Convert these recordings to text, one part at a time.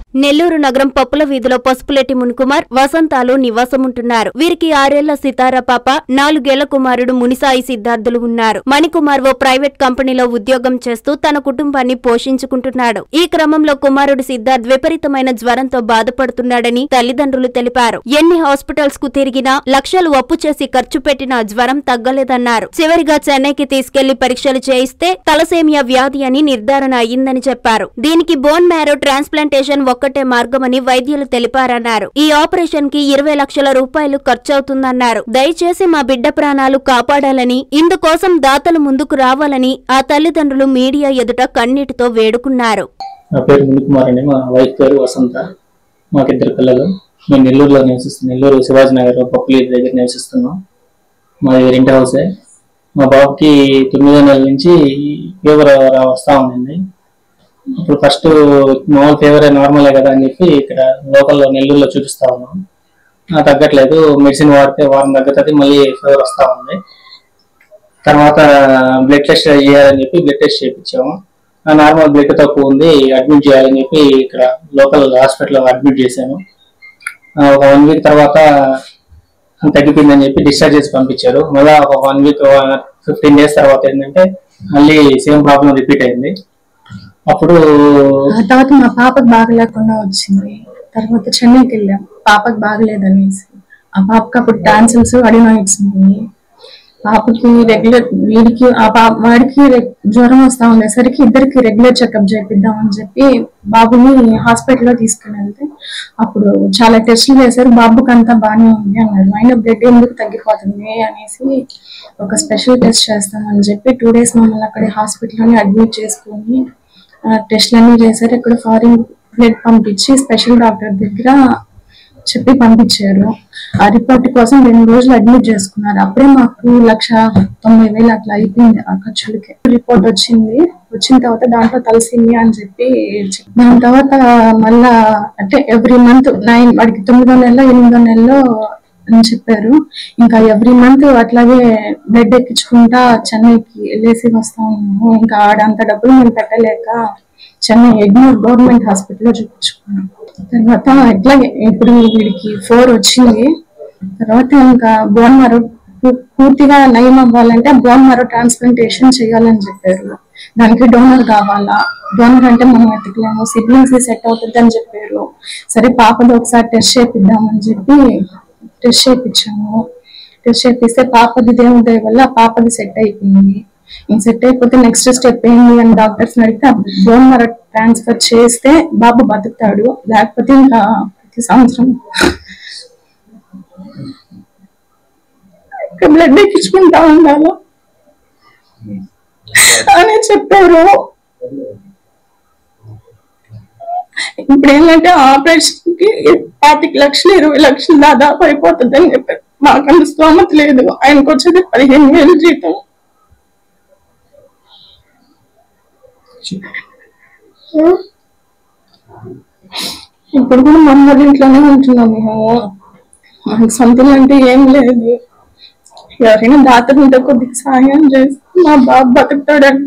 నెల్లూరు నగరం పప్పుల వీధిలో పసుపులెట్టి మునికుమార్ వసంతాలు నివాసముంటున్నారు వీరికి ఆరేళ్ల సితారా పాప నాలుగేళ్ల కుమారుడు మునిసాయి సిద్ధార్థులు ఉన్నారు మణికుమార్ ఓ ప్రైవేట్ కంపెనీలో ఉద్యోగం చేస్తూ తన కుటుంబాన్ని పోషించుకుంటున్నాడు ఈ క్రమంలో కుమారుడు సిద్ధార్థ్ విపరీతమైన జ్వరంతో బాధపడుతున్నాడని తల్లిదండ్రులు తెలిపారు ఎన్ని హాస్పిటల్స్ కు తిరిగినా లక్షలు అప్పు చేసి ఖర్చు పెట్టినా జ్వరం తగ్గలేదన్నారు చివరిగా చెన్నైకి తీసుకెళ్లి పరీక్షలు చేయిస్తే తలసేమియా వ్యాధి అని నిర్ధారణ అయ్యిందని చెప్పారు దీనికి బోన్ మ్యారో ట్రాన్స్ప్లాంటేషన్ ఒక్కటే మార్గమని వైద్యులు తెలిపారన్నారు ఈ ఆపరేషన్ కి ఇరవై లక్షల రూపాయలు ఖర్చవుతుందన్నారు దయచేసి మా బిడ్డ ప్రాణాలు కాపాడాలని ఇందుకోసం దాతలు ముందుకు రావాలని ఆ తల్లిదండ్రులు మీడియా ఎదుట కన్నీటితో వేడుకున్నారు నా పేరు మునికుమార్ అండి మా వైఫ్ పేరు వసంత మాకిద్దరు పిల్లలు మేము నెల్లూరులో నివసిస్తున్నాం నెల్లూరు శివాజీ నగర్ పప్పులి దగ్గర నివసిస్తున్నాం మాది రెంట్ హౌసే మా బాబుకి తొమ్మిదో నెలల నుంచి ఫీవర్ వస్తూ ఉందండి ఇప్పుడు ఫస్ట్ మామూలు ఫీవర్ నార్మలే కదా అని చెప్పి ఇక్కడ లోకల్లో నెల్లూరులో చూపిస్తా ఉన్నాం ఆ, తగ్గట్లేదు మెడిసిన్ వాడితే వారం తగ్గుతుంది మళ్ళీ ఫీవర్ వస్తూ ఉంది తర్వాత బ్లడ్ టెస్ట్ చేయాలని చెప్పి బ్లడ్ టెస్ట్ చేయించాము ఆ నార్మల్ బ్లడ్ తక్కువ ఉంది అడ్మిట్ చేయాలని చెప్పి ఇక్కడ లోకల్ హాస్పిటల్లో అడ్మిట్ చేశాను ఆ, ఒక వన్ వీక్ తర్వాత తగ్గిపోయిందని చెప్పి డిశ్చార్జ్ చేసి పంపించారు మళ్ళీ ఒక వన్ వీక్ ఫిఫ్టీన్ డేస్ తర్వాత ఏంటంటే మళ్ళీ సేమ్ ప్రాబ్లం రిపీట్ అయింది అప్పుడు ఆ తర్వాత మా పాపకు బాగలేకుండా వచ్చింది తర్వాత చెన్నైకి వెళ్ళాం పాపకు బాగలేదనేసి ఆ పాపకి అప్పుడు టాన్సిల్స్ అడినాయిడ్స్ ఉన్నాయి పాపకి రెగ్యులర్ వీడికి ఆ పాప వాడికి రెగ్- జ్వరం వస్తా ఉండేసరికి ఇద్దరికి రెగ్యులర్ చెకప్ చేపిద్దామని చెప్పి బాబుని హాస్పిటల్లో తీసుకుని వెళ్తే అప్పుడు చాలా టెస్టులు చేశారు బాబుకి అంతా బాగానే ఉంది అన్నారు అయినా బ్లడ్ ఎందుకు తగ్గిపోతుంది అనేసి ఒక స్పెషల్ టెస్ట్ చేస్తామని చెప్పి టూ డేస్ మమ్మల్ని అక్కడ హాస్పిటల్లోనే అడ్మిట్ చేసుకొని టెస్ట్లు అన్ని చేశారు ఇక్కడ ఫారిన్ బ్లడ్ పంపించి స్పెషల్ డాక్టర్ దగ్గర చెప్పి పంపించారు ఆ రిపోర్ట్ కోసం రెండు రోజులు అడ్మిట్ చేసుకున్నారు అప్పుడే మాకు లక్ష తొంభై వేలు అట్లా అయిపోయింది ఆ ఖర్చులకి రిపోర్ట్ వచ్చింది వచ్చిన తర్వాత దాంట్లో తలసింది అని చెప్పి చెప్పి- దాని తర్వాత మళ్ళా అంటే ఎవ్రీ మంత్ నైన్ వాడికి తొమ్మిదో నెలలో ఎనిమిదో నెలలో అని చెప్పారు ఇంకా ఎవ్రీ మంత్ అట్లాగే బ్లడ్ ఎక్కించుకుంటా చెన్నైకి వెళ్ళేసి వస్తా ఉన్నాము ఇంకా ఆడంత డబ్బులు మేము పెట్టలేక చెన్నై ఎగ్మూర్ గవర్నమెంట్ హాస్పిటల్లో చూపించుకున్నాం తర్వాత ఇట్లాగే ఇప్పుడు వీడికి ఫోర్ వచ్చింది తర్వాత ఇంకా బోన్ మరో పూర్తిగా నయం అవ్వాలంటే బోన్ మరో ట్రాన్స్ప్లాంటేషన్ చేయాలని చెప్పారు దానికి డోనర్ కావాలా డోనర్ అంటే మనం వెతకలేము సిబ్లింగ్స్ సెట్ అవుతుంది అని చెప్పారు సరే పాపది ఒకసారి టెస్ట్ చేపిద్దామని చెప్పి టెస్ట్ చేయించాము టెస్ట్ చేపిస్తే పాపది దేవుడి దయ వల్ల ఆ పాపది సెట్ అయిపోయింది ఇంక సెట్ అయిపోతే నెక్స్ట్ స్టెప్ ఏంటి అని డాక్టర్స్ అడిగితే బోన్ మరో ట్రాన్స్ఫర్ చేస్తే బాబు బతుకుతాడు లేకపోతే ఇంకా ప్రతి సంవత్సరం బ్లడ్ ఎక్కించుకుంటా ఉండాలి అని చెప్పారు ఇప్పుడు ఏంటంటే ఆపరేషన్ కి పాతిక లక్షలు ఇరవై లక్షలు దాదాపు అయిపోతుంది అని చెప్పారు మాకంత స్తోమత లేదు ఆయనకు వచ్చేది పదిహేను వేలు జీతం ఇప్పుడు కూడా మా అమ్మ ఇంట్లోనే ఉంటున్నాం మేము మనకు సొంతం అంటే ఏం లేదు ఎవరైనా దాతలు ఉంటే కొద్దిగా సహాయం చేసి మా బాబు బతుకుతాడని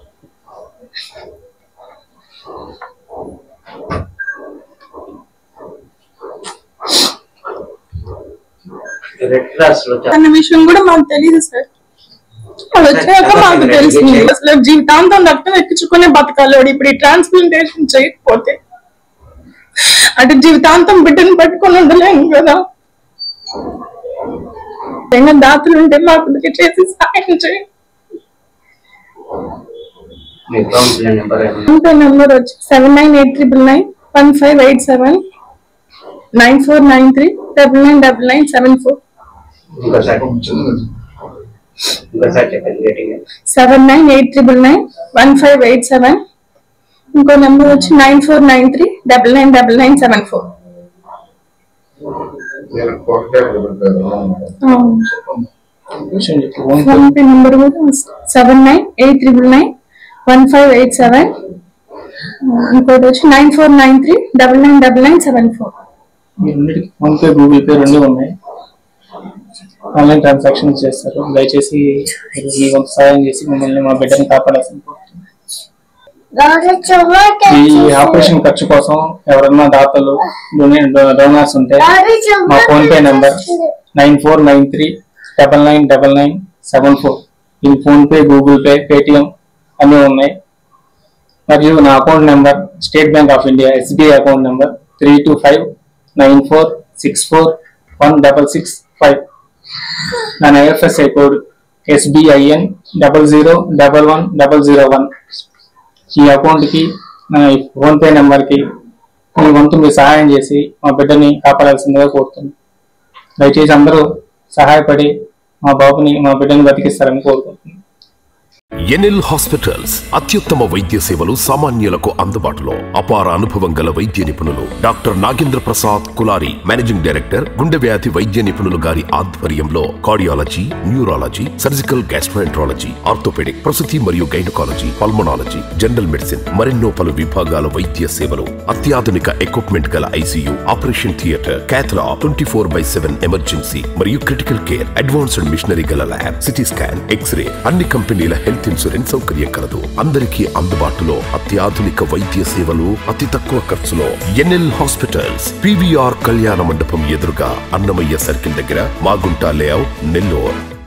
రెడ్ క్రాస్ లో అన్న విషయం కూడా మాకు తెలియదు సార్ అది వచ్చాక మాకు తెలిసింది అసలు జీవితాంతం రక్తం ఎక్కించుకునే బతకాలోడు ఇప్పుడు ఈ ట్రాన్స్ప్లాంటేషన్ చేయకపోతే అంటే జీవితాంతం బిడ్డను పట్టుకొని ఉండలేము కదా ఏమైనా దాతలు ఉంటే మాకు చేసి సహాయం చేయండి మీ కౌన్సిలర్ నెంబర్ ఫోన్పే నెంబర్ వచ్చి seven nine eight triple nine one five eight seven nine four nine three double nine double nine seven four ఇంకోసారి ఇంకోసారి చెప్పండి rating seven nine eight triple nine one five eight seven ఇంకో number వచ్చి nine four nine three double nine double nine seven four PhonePe number కూడా seven nine eight triple nine one five eight seven ఇంకోటి వచ్చి nine four nine three double nine double nine seven four ఈ రెండింటికి phone PhonePe Google pay రెండు ఉన్నాయి online transaction చేస్తారు దయచేసి మీరు మీ వంతు సహాయం చేసి మమ్మల్ని మా బిడ్డని కాపాడాల్సింది ఈ ఆపరేషన్ ఖర్చు కోసం ఎవరన్నా దాతలు డోనర్స్ ఉంటే మా PhonePe number nine four nine three double nine double nine seven four ఈ PhonePe Google pay Paytm అన్నీ ఉన్నాయి మరియు నా account number State Bank of India SBI account number three two five nine four six four one double six five నా IFSC code SBIN double zero double one double zero one ఈ అకౌంట్కి నా phone pay నెంబర్కి మీ వంతు మీరు సహాయం చేసి మా బిడ్డని కాపాడాల్సిందిగా కోరుతున్నాను దయచేసి అందరూ సహాయపడి మా బాబుని మా బిడ్డని బతికిస్తారని కోరుకుంటున్నాను ఎన్ఎల్ హాస్పిటల్స్ అత్యుత్తమ వైద్య సేవలు సామాన్యులకు అందుబాటులో అపార అనుభవం గల వైద్య నిపుణులు doctor Nagendra Prasad Kulari managing director గుండె వ్యాధి వైద్య నిపుణులు గారి ఆధ్వర్యంలో cardiology neurology surgical gastroenterology orthopaedic ప్రసూతి మరియు గైనకాలజీ పల్మనాలజీ జనరల్ మెడిసిన్ మరెన్నో పలు విభాగాల వైద్య సేవలు అత్యాధునిక ఎక్విప్మెంట్ గల ICU operation theatre cath lab twenty four by seven emergency మరియు క్రిటికల్ కేర్ అడ్వాన్స్డ్ మిషనరీ గల ల్యాబ్ సిటీ స్కాన్ ఎక్స్రే అన్ని కంపెనీల హెల్త్ ఇన్సూరెన్స్ సౌకర్యం కలదు అందరికీ అందుబాటులో అత్యాధునిక వైద్య సేవలు అతి తక్కువ ఖర్చులో ఎన్ఎల్ హాస్పిటల్స్ పివిఆర్ కళ్యాణ మండపం ఎదురుగా అన్నమయ్య సర్కిల్ దగ్గర మాగుంట లేఅవుట్ నెల్లూరు